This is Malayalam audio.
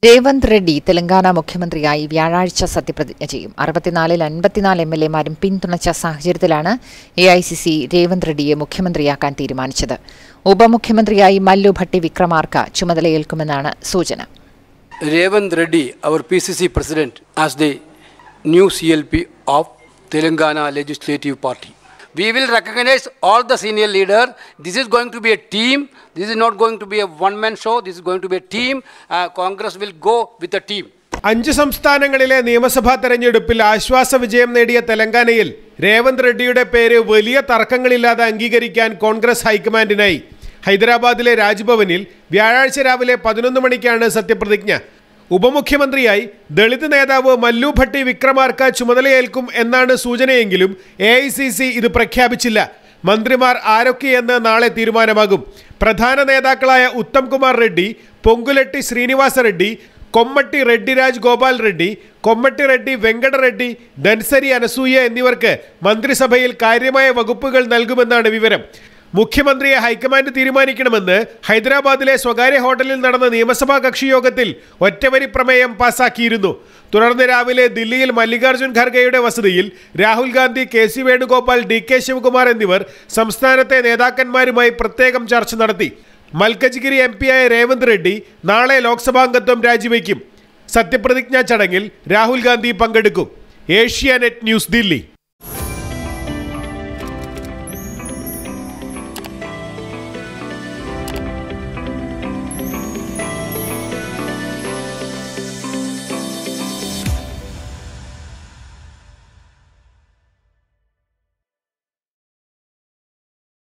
രേവന്ത് റെഡ്ഡി തെലങ്കാന മുഖ്യമന്ത്രിയായി വ്യാഴാഴ്ച സത്യപ്രതിജ്ഞ ചെയ്യും അറുപത്തിനാലിൽ അൻപത്തിനാല് എം എൽ എമാരും പിന്തുണച്ച സാഹചര്യത്തിലാണ് A I C C Revanth റെഡ്ഡിയെ മുഖ്യമന്ത്രിയാക്കാൻ തീരുമാനിച്ചത് ഉപമുഖ്യമന്ത്രിയായി മല്ലു ഭട്ടി വിക്രമാർക്ക ചുമതലയേൽക്കുമെന്നാണ് സൂചന Revant Reddy, our PCC president, as the new CLP of Telangana Legislative Party. We will recognize all the senior leaders. This is going to be a team. This is not going to be a one-man show. This is going to be a team. Uh, Congress will go with a team. അഞ്ച് സംസ്ഥാനങ്ങളിലെ നിയമസഭാ തെരഞ്ഞെടുപ്പിൽ ആശ്വാസ വിജയം നേടിയ തെലങ്കാനയിൽ രേവന്ത് റെഡ്ഡിയുടെ പേര് വലിയ തർക്കങ്ങളില്ലാതെ അംഗീകരിക്കാൻ കോൺഗ്രസ് ഹൈക്കമാൻഡിനായി ഹൈദരാബാദിലെ രാജ്ഭവനിൽ വ്യാഴാഴ്ച രാവിലെ പതിനൊന്ന് മണിക്കാണ് സത്യപ്രതിജ്ഞ ഉപമുഖ്യമന്ത്രിയായി ദളിത് നേതാവ് മല്ലു ഭട്ടി വിക്രമാർക്ക ചുമതലയേൽക്കും എന്നാണ് സൂചനയെങ്കിലും എ ഇത് പ്രഖ്യാപിച്ചില്ല മന്ത്രിമാർ ആരൊക്കെയെന്ന് നാളെ തീരുമാനമാകും പ്രധാന നേതാക്കളായ ഉത്തം കുമാർ റെഡ്ഡി പൊങ്കുലട്ടി ശ്രീനിവാസ റെഡ്ഡി കൊമ്മട്ടി റെഡ്ഡിരാജ് ഗോപാൽ റെഡ്ഡി കൊമ്മട്ടി റെഡ്ഡി വെങ്കട റെഡ്ഡി ധൻസരി അനസൂയ എന്നിവർക്ക് മന്ത്രിസഭയിൽ കാര്യമായ വകുപ്പുകൾ നൽകുമെന്നാണ് വിവരം മുഖ്യമന്ത്രിയെ ഹൈക്കമാൻഡ് തീരുമാനിക്കണമെന്ന് ഹൈദരാബാദിലെ സ്വകാര്യ ഹോട്ടലിൽ നടന്ന നിയമസഭാ കക്ഷി യോഗത്തിൽ ഒറ്റവരി പ്രമേയം പാസാക്കിയിരുന്നു തുടർന്ന് രാവിലെ ദില്ലിയിൽ മല്ലികാർജ്ജുൻ ഖർഗെയുടെ വസതിയിൽ Rahul Gandhi K C Venugopal D K Shivakumar എന്നിവർ സംസ്ഥാനത്തെ നേതാക്കന്മാരുമായി പ്രത്യേകം ചർച്ച നടത്തി മൽക്കജ്ഗിരി എം പിയായ രേവന്ത് റെഡ്ഡി നാളെ ലോക്സഭാംഗത്വം രാജിവെക്കും സത്യപ്രതിജ്ഞാ ചടങ്ങിൽ രാഹുൽ ഗാന്ധി പങ്കെടുക്കും ഏഷ്യാനെറ്റ് ന്യൂസ് ദില്ലി